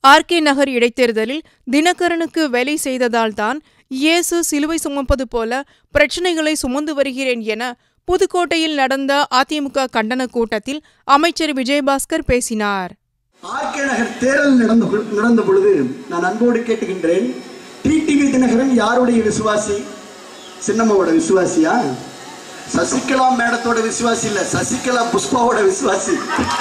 RK நகர் இடைத்தேர்தலில் தினகரனுக்கு வேலை செய்ததால்தான் இயேசு சிலுவை சுமப்பது போல பிரச்சனைகளை சுமந்து வருகிறேன் என புதுக்கோட்டையில் நடந்த அதிமுக கண்டன கூட்டத்தில் அமைச்சர் விஜயபாஸ்கர் பேசினார் ஆர்கே நகர் தேர்தல் நடந்த பொ- நடந்த பொழுது நான் அன்போடு கேட்டுகின்றேன் டிடிவி தினகரன் யாருடைய விசுவாசி சின்னம்மாவோட விசுவாசியா சசிகலா மேடத்தோட விசுவாசி இல்ல சசிகலா புஷ்பாவோட விசுவாசி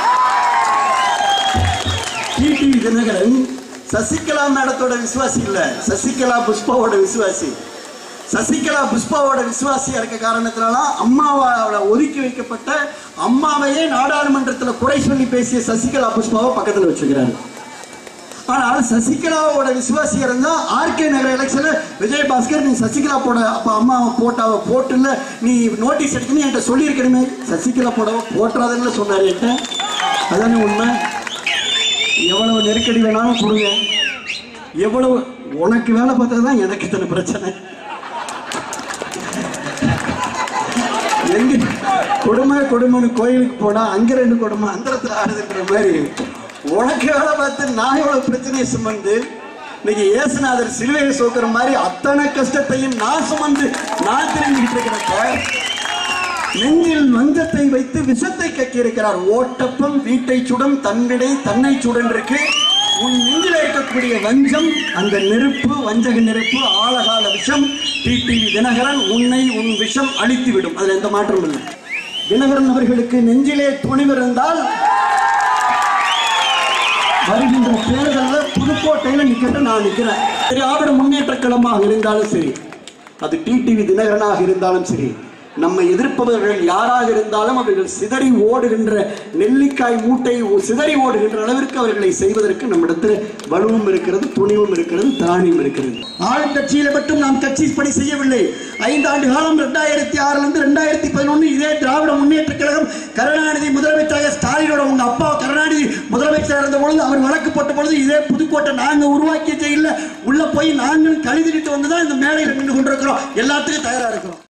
டிடிவி தினகரன் சசிகலா மேடத்தோட விசுவாசி இல்ல சசிகலா புஷ்பாவோட விசுவாசி சசிகலா புஷ்பாவோட விசுவாசியா இருக்க காரணத்தினால அம்மாவால ஒதுக்கி வைக்கப்பட்ட அம்மாவையே நாடாளுமன்றத்தில் குறை சொல்லி பேசிய சசிகலா புஷ்பாவை பக்கத்தில் வச்சுக்கிறாரு ஆனால் சசிகலாவோட விசுவாசி இருந்தா ஆர்கே நகர் எலெக்ஷன்ல விஜயபாஸ்கர் நீ சசிகலா போட அப்ப அம்மா போட்டாவ போட்டுல நீ நோட்டீஸ் எடுக்கணும் என்கிட்ட சொல்லியிருக்கணுமே சசிகலா போடவ போட்டுறாதுன்னு சொன்னாரு என்கிட்ட அதானே உண்மை எவ்வளவு நெருக்கடி வேணாலும் கொடுங்க எவ்வளவு உனக்கு வேலை பார்த்தது தான் எனக்கு இத்தனை பிரச்சனை எங்க கொடுமை கொடுமைன்னு கோயிலுக்கு போனா அங்க ரெண்டு கொடுமை அந்தரத்துல ஆடுதுன்ற மாதிரி உனக்கு வேலை பார்த்து நான் எவ்வளவு பிரச்சனையை சுமந்து இன்னைக்கு இயேசுநாதர் சிலுவையை சோக்குற மாதிரி அத்தனை கஷ்டத்தையும் நான் சுமந்து நான் தெரிஞ்சுக்கிட்டு இருக்கிறப்ப நெஞ்சில் வஞ்சத்தை வைத்து விஷத்தை கக்கி இருக்கிறார் ஓட்டப்பம் வீட்டை சுடும் தன்னிடை தன்னை சுடன் இருக்கு உன் நெஞ்சில் இருக்கக்கூடிய வஞ்சம் அந்த நெருப்பு வஞ்சக நெருப்பு ஆழகால விஷம் டிடிவி தினகரன் உன்னை உன் விஷம் அழித்து விடும் அதுல எந்த மாற்றமும் இல்லை தினகரன் அவர்களுக்கு நெஞ்சிலே துணிவு இருந்தால் வருகின்ற தேர்தலில் புதுக்கோட்டையில நிக்கட்டும் நான் நிக்கிறேன் திராவிட முன்னேற்ற கழகமாக இருந்தாலும் சரி அது டிடிவி தினகரனாக இருந்தாலும் சரி நம்மை எதிர்ப்பவர்கள் யாராக இருந்தாலும் அவர்கள் சிதறி ஓடுகின்ற நெல்லிக்காய் மூட்டை ஓ- சிதறி ஓடுகின்ற அளவிற்கு அவர்களை செய்வதற்கு நம்மிடத்தில் வலுவும் இருக்கிறது துணிவும் இருக்கிறது திராணியும் இருக்கிறது ஆளுங்கட்சியில மட்டும் நாம் கட்சி பணி செய்யவில்லை ஐந்து ஆண்டு காலம் ரெண்டாயிரத்தி ஆறுல இருந்து ரெண்டாயிரத்தி பதினொன்று இதே திராவிட முன்னேற்ற கழகம் கருணாநிதி முதலமைச்சராக ஸ்டாலினோட உங்க அப்பா கருணாநிதி முதலமைச்சர் இருந்த பொழுது அவர் வழக்கு போட்ட பொழுது இதே புதுக்கோட்டை நாங்க உருவாக்கிய ஜெயில உள்ள போய் நாங்கள் கழுதிட்டு வந்து தான் இந்த மேடையில் நின்று கொண்டிருக்கிறோம் எல்லாத்துக்கும் தயாரா இருக்கிறோம்